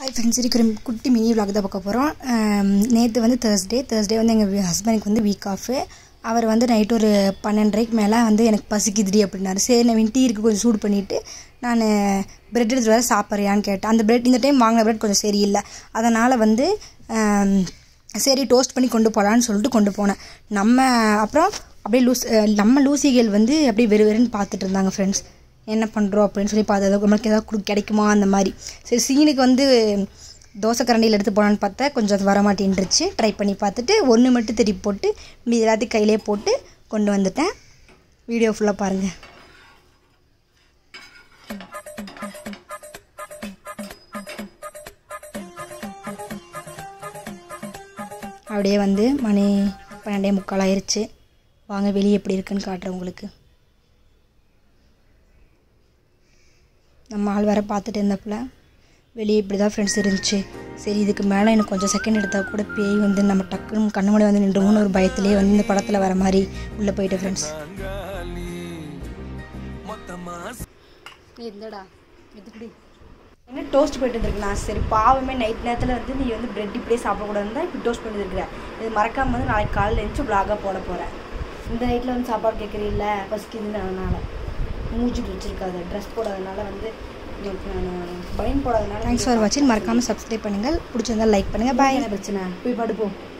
hi friends இருக்கிற குட்டி mini vlog தான் பார்க்க போகிறோம் நேற்று வந்து தேர்ஸ்டே தேர்ஸ்டே வந்து எங்கள் ஹஸ்பண்டுக்கு வந்து வீக் ஆஃபு அவர் வந்து நைட்டு ஒரு பன்னெண்டரைக்கு மேலே வந்து எனக்கு பசிக்குதுடி அப்படின்னாரு சரி நான் டீ இருக்கு கொஞ்சம் சூடு பண்ணிவிட்டு நான் பிரெட் எடுத்துகிட்டு வர சாப்பிட்றியான்னு கேட்டேன் அந்த பிரெட் இந்த டைம் வாங்கின பிரெட் கொஞ்சம் சரியில்லை அதனால் வந்து ஆம், சரி டோஸ்ட் பண்ணி கொண்டு போகலான்னு சொல்லிட்டு கொண்டு போனேன் நம்ம அப்புறம் அப்படியே லூஸ் அஹ், நம்ம லூசிகள் வந்து அப்படியே வெறு வெறுன்னு பார்த்துட்டு இருந்தாங்க ஃப்ரெண்ட்ஸ் என்ன பண்ணுறோம் அப்படின்னு சொல்லி பார்த்தது நம்மளுக்கு ஏதாவது கொடு கிடைக்குமா அந்த மாதிரி சரி சீனுக்கு வந்து தோசை கரண்டியில் எடுத்து போனான்னு பார்த்தா கொஞ்சம் அது வர மாட்டேன்ருச்சு ட்ரை பண்ணி பார்த்துட்டு ஒன்று மட்டும் திருப்பி போட்டு மீதி எல்லாத்தையும் கையிலே போட்டு கொண்டு வந்துட்டேன் வீடியோ ஃபுல்லாக பாருங்கள் அப்படியே வந்து மணி பன்னெண்டே முக்கால் ஆயிருச்சு வாங்க வெளியே எப்படி இருக்குன்னு காட்டுறேன் உங்களுக்கு நம்ம ஆள் வேற பார்த்துட்டு இருந்தப்பல வெளியே இப்படி தான் ஃப்ரெண்ட்ஸ் இருந்துச்சு சரி இதுக்கு மேலே எனக்கு கொஞ்சம் செகண்ட் எடுத்தால் கூட பேய் வந்து நம்ம டக்குன்னு கண்ணு முன்னாடி வந்து நின்றுமோன்னு ஒரு பயத்திலே வந்து இந்த படத்தில் வர மாதிரி உள்ளே போயிட்டு ஃப்ரெண்ட்ஸ் எந்தடா எதுக்குடி என்ன டோஸ்ட் போயிட்டு இருந்திருக்கு நான் சரி பாவமே நைட் நேரத்தில் வந்து நீ வந்து பிரெட் இப்படியே சாப்பிடக்கூடாதுன்னு தான் இப்படி டோஸ்ட் பண்ணிட்டு இருக்கிற இது மறக்காம வந்து நாளைக்கு காலையில் எழுந்துச்சு vlog-ஆ போட போகிறேன் இந்த நைட்டில் வந்து சாப்பாடு கேட்குறீல்ல பசிக்குதுன்னு அதனால் மூஞ்சி வச்சிருக்காது ட்ரெஸ் போடாதனால வந்து நான் பைன் போடாதனால தேங்க்ஸ் ஃபார் வாட்சிங் மறக்காமல் சப்ஸ்கிரைப் பண்ணுங்கள் பிடிச்சிருந்தா லைக் பண்ணுங்கள் பாய் பிரச்சனை போய் படுப்போம்